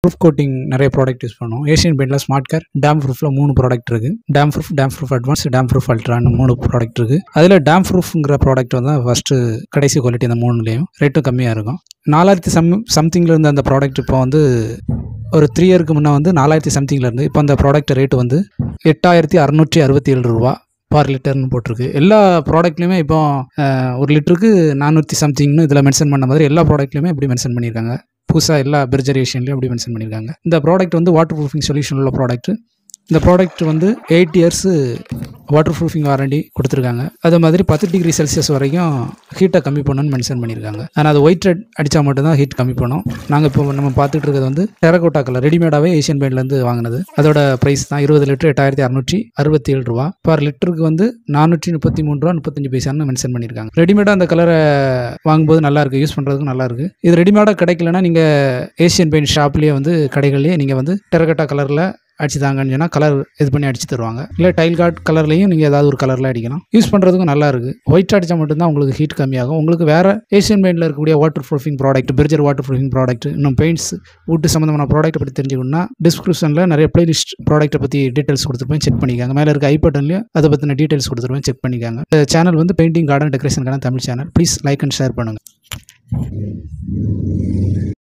proof coating நிறைய product use பண்ணுவோம் Asian பெயிண்டில் ஸ்மார்ட் கேர் டேம் ப்ரூஃபில் மூணு ப்ராடக்ட் இருக்குது damp proof damp proof advance damp proof அல்ட்ரான்னு மூணு ப்ராடக்ட் இருக்குது அதில் டேம் ப்ரூஃப்ங்கிற ப்ராடக்ட் வந்து ஃபஸ்ட்டு கடைசி குவாலிட்டி அந்த மூணுலேயும் ரேட்டும் கம்மியாக இருக்கும் நாலாயிரத்தி சம் சம்திங்கில் இருந்த அந்த ப்ராடக்ட் இப்போ வந்து ஒரு த்ரீ இயருக்கு முன்னே வந்து நாலாயிரத்தி சம்திங்கில் இருந்து இப்போ அந்த ப்ராடக்ட் ரேட்டு வந்து எட்டாயிரத்தி அறநூற்றி அறுபத்தி ஏழு ரூபா பர் லிட்டர்னு போட்டிருக்கு எல்லா ப்ராடக்ட்லையுமே இப்போ அஹ், ஒரு லிட்டருக்கு நானூற்றி சம்திங்னு இதில் மென்ஷன் பண்ண மாதிரி எல்லா ப்ராடக்ட்லையுமே இப்படி மென்ஷன் பண்ணியிருக்காங்க புதுசாக எல்லா பெர்ஜரேஷன்லையும் அப்படி மென்ஷன் பண்ணியிருக்காங்க இந்த ப்ராடக்ட் வந்து வாட்டர் ப்ரூஃபிங் சொல்யூஷன் உள்ள ப்ராடக்ட் இந்த ப்ராடக்ட் வந்து eight years water proofing warranty கொடுத்துருக்காங்க அதே மாதிரி பத்து டிகிரி செல்சியஸ் வரைக்கும் ஹீட்டை கம்மி பண்ணணும்னு மென்ஷன் பண்ணியிருக்காங்க ஆனால் அது ஒயிட் ரெட் அடித்தா மட்டும்தான் ஹீட் கம்மி பண்ணும் நாங்கள் இப்போ நம்ம பார்த்துட்டு இருக்கிறது வந்து டெரகோட்டா கலர் ரெடிமேடாகவே ஏஷியன் பெயிண்ட்லேருந்து வாங்கினது அதோட ப்ரைஸ் தான் இருபது லிட்டர் எட்டாயிரத்தி அறநூற்றி அறுபத்தி ஏழு ரூபா பர் லிட்டருக்கு வந்து நானூற்றி முப்பத்தி மூணு ரூபா முப்பத்தஞ்சு பைசான்னு மென்ஷன் பண்ணியிருக்காங்க ரெடிமேடாக அந்த கலரை வாங்கும்போது நல்லா இருக்கு யூஸ் பண்ணுறதுக்கு நல்லா இருக்கு இது ரெடிமேடாக கிடைக்கலன்னா நீங்கள் ஏஷியன் பெயிண்ட் ஷாப்லேயே வந்து கடைகள்லேயே நீங்கள் வந்து டெரகோட்டா கலரில் அடிச்சு தாங்கன்னு சொன்னால் கலர் இது பண்ணி அடிச்சு தருவாங்க இல்லை டைல் கார்ட் கலர்லையும் நீங்கள் ஏதாவது ஒரு கலரில் அடிக்கலாம் யூஸ் பண்ணுறதுக்கும் நல்லா இருக்குது ஒயிட் அடித்தா மட்டும்தான் உங்களுக்கு ஹீட் கம்மியாகும் உங்களுக்கு வேறு ஏஷியன் பெயிண்டில் இருக்கக்கூடிய வாட்டர் ப்ரூஃபிங் ப்ராடக்ட் பிரிஜர் வாட்டர் ப்ரூஃபிங் ப்ராடக்ட் இன்னும் பெயிண்ட்ஸ் ஊட்டு சம்மந்தமான ப்ராடக்ட் பற்றி தெரிஞ்சுக்கணும்னா டிஸ்கிரிப்ஷனில் நிறைய பிளேலிஸ்ட் ப்ராடக்ட்டை பற்றி டீட்டெயில்ஸ் கொடுத்துருப்பேன் செக் பண்ணிக்காங்க மேலே இருக்க ஐ பட்டன்லையும் அதை பற்றின டீட்டெயில்ஸ் கொடுத்துருப்பேன் செக் பண்ணிக்காங்க இந்த சேனல் வந்து பெயிண்டிங் கார்டன் டெக்கரேஷனுக்கான Tamil channel please like and share பண்ணுங்கள்